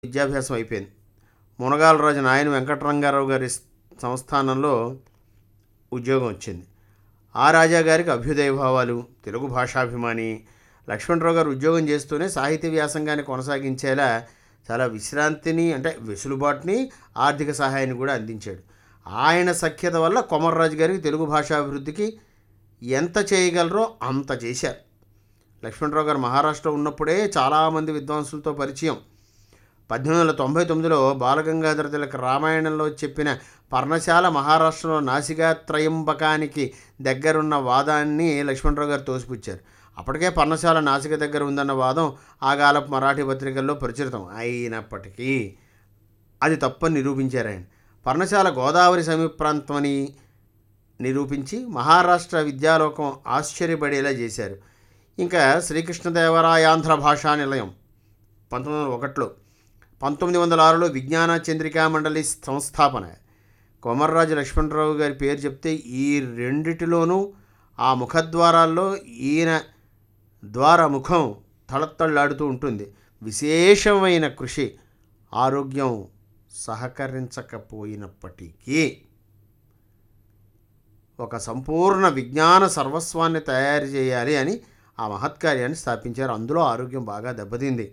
విద్యాభ్యాసం అయిపోయింది మునగాలరాజు నాయన వెంకటరంగారావు గారి సంస్థానంలో ఉద్యోగం వచ్చింది ఆ రాజా గారికి అభ్యుదయ భావాలు తెలుగు భాషాభిమాని లక్ష్మణరావు గారు ఉద్యోగం చేస్తూనే సాహిత్య వ్యాసంగాన్ని కొనసాగించేలా చాలా విశ్రాంతిని అంటే వెసులుబాటుని ఆర్థిక సహాయాన్ని కూడా అందించాడు ఆయన సఖ్యత వల్ల కొమర్రాజు గారికి తెలుగు భాషాభివృద్ధికి ఎంత చేయగలరో అంత చేశారు లక్ష్మణరావు గారు మహారాష్ట్ర ఉన్నప్పుడే చాలామంది విద్వాంసులతో పరిచయం పద్దెనిమిది వందల తొంభై తొమ్మిదిలో బాలగంగాధర తిలక రామాయణంలో చెప్పిన పర్ణశాల మహారాష్ట్రలో నాసికా త్రయంబకానికి దగ్గరున్న వాదాన్ని లక్ష్మణరావు గారు తోసిపుచ్చారు అప్పటికే పర్ణశాల నాసిక దగ్గర ఉందన్న వాదం ఆ కాలపు మరాఠీ పత్రికల్లో ప్రచురితం అయినప్పటికీ అది తప్పని నిరూపించారు ఆయన పర్ణశాల గోదావరి సమీప ప్రాంతమని నిరూపించి మహారాష్ట్ర విద్యాలోకం ఆశ్చర్యపడేలా చేశారు ఇంకా శ్రీకృష్ణదేవరాయాంధ్ర భాషా నిలయం పంతొమ్మిది వందల ఒకటిలో పంతొమ్మిది వందల ఆరులో విజ్ఞాన చంద్రికా మండలి సంస్థాపన కొమర్రాజు లక్ష్మణరావు గారి పేరు చెప్తే ఈ రెండిటిలోనూ ఆ ముఖద్వారాల్లో ఈయన ద్వార ముఖం తళతళ్ళాడుతూ ఉంటుంది విశేషమైన కృషి ఆరోగ్యం సహకరించకపోయినప్పటికీ ఒక సంపూర్ణ విజ్ఞాన సర్వస్వాన్ని తయారు చేయాలి అని ఆ మహత్కార్యాన్ని స్థాపించారు అందులో ఆరోగ్యం బాగా దెబ్బతింది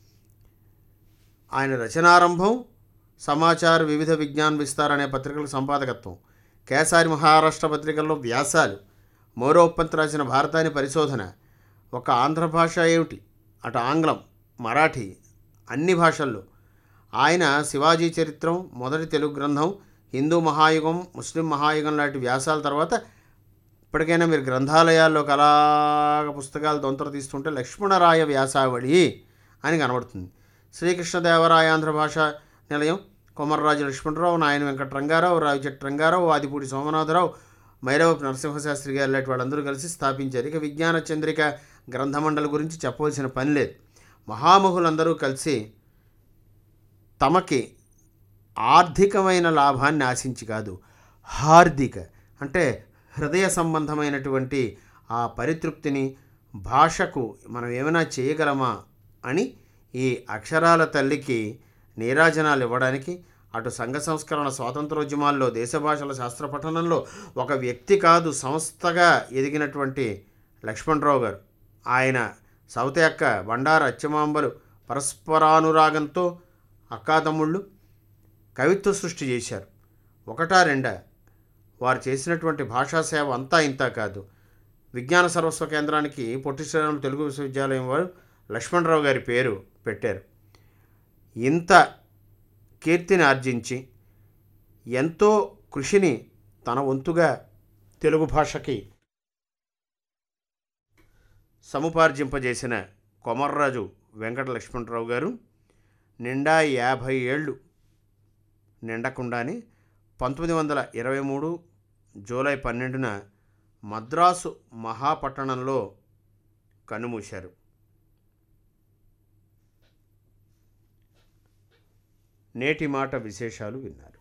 ఆయన రచనారంభం సమాచార వివిధ విజ్ఞాన్ విస్తార్ అనే పత్రికలకు సంపాదకత్వం కేసారి మహారాష్ట్ర పత్రికల్లో వ్యాసాలు మౌరోప్పంత్ రాసిన భారతాన్ని పరిశోధన ఒక ఆంధ్ర భాష ఏమిటి అటు ఆంగ్లం మరాఠీ అన్ని భాషల్లో ఆయన శివాజీ చరిత్రం మొదటి తెలుగు గ్రంథం హిందూ మహాయుగం ముస్లిం మహాయుగం లాంటి వ్యాసాల తర్వాత ఇప్పటికైనా మీరు గ్రంథాలయాల్లో కళాగ పుస్తకాలు దొంతర తీస్తుంటే లక్ష్మణరాయ వ్యాసావళి అని కనబడుతుంది శ్రీకృష్ణదేవరాయాంధ్ర భాష నిలయం కొమర్రాజు లక్ష్మణరావు నాయన వెంకటరంగారావు రావిచెట్టు రంగారావు ఆదిపూడి సోమనాథరావు మైరవపు నరసింహశాస్త్రి గారు లాంటి వాళ్ళందరూ కలిసి స్థాపించారు ఇక విజ్ఞాన చంద్రిక గ్రంథమండలి గురించి చెప్పవలసిన పని లేదు మహామహులందరూ కలిసి తమకి ఆర్థికమైన లాభాన్ని ఆశించి కాదు హార్దిక అంటే హృదయ సంబంధమైనటువంటి ఆ పరితృప్తిని భాషకు మనం ఏమైనా చేయగలమా అని ఈ అక్షరాల తల్లికి నీరాజనాలు ఇవ్వడానికి అటు సంఘ సంస్కరణ స్వాతంత్రోద్యమాల్లో దేశ భాషల శాస్త్ర పఠనంలో ఒక వ్యక్తి కాదు సంస్థగా ఎదిగినటువంటి లక్ష్మణరావు గారు ఆయన సవతి అక్క బండారు అచ్చమాంబలు పరస్పరానురాగంతో అక్కాతమ్ముళ్ళు కవిత్వ సృష్టి చేశారు ఒకటా రెండా వారు చేసినటువంటి భాషా సేవ అంతా ఇంతా కాదు విజ్ఞాన సర్వస్వ కేంద్రానికి పొట్టి శ్రీరామ తెలుగు విశ్వవిద్యాలయం వారు లక్ష్మణరావు గారి పేరు పెట్టారు ఇంత కీర్తిని ఆర్జించి ఎంతో కృషిని తన వంతుగా తెలుగు భాషకి సముపార్జింపజేసిన కొమర్రాజు వెంకట లక్ష్మణరావు గారు నిండా యాభై ఏళ్ళు నిండకుండానే పంతొమ్మిది వందల ఇరవై మూడు జూలై పన్నెండున మద్రాసు మహాపట్టణంలో కన్నుమూశారు నేటి మాట విశేషాలు విన్నారు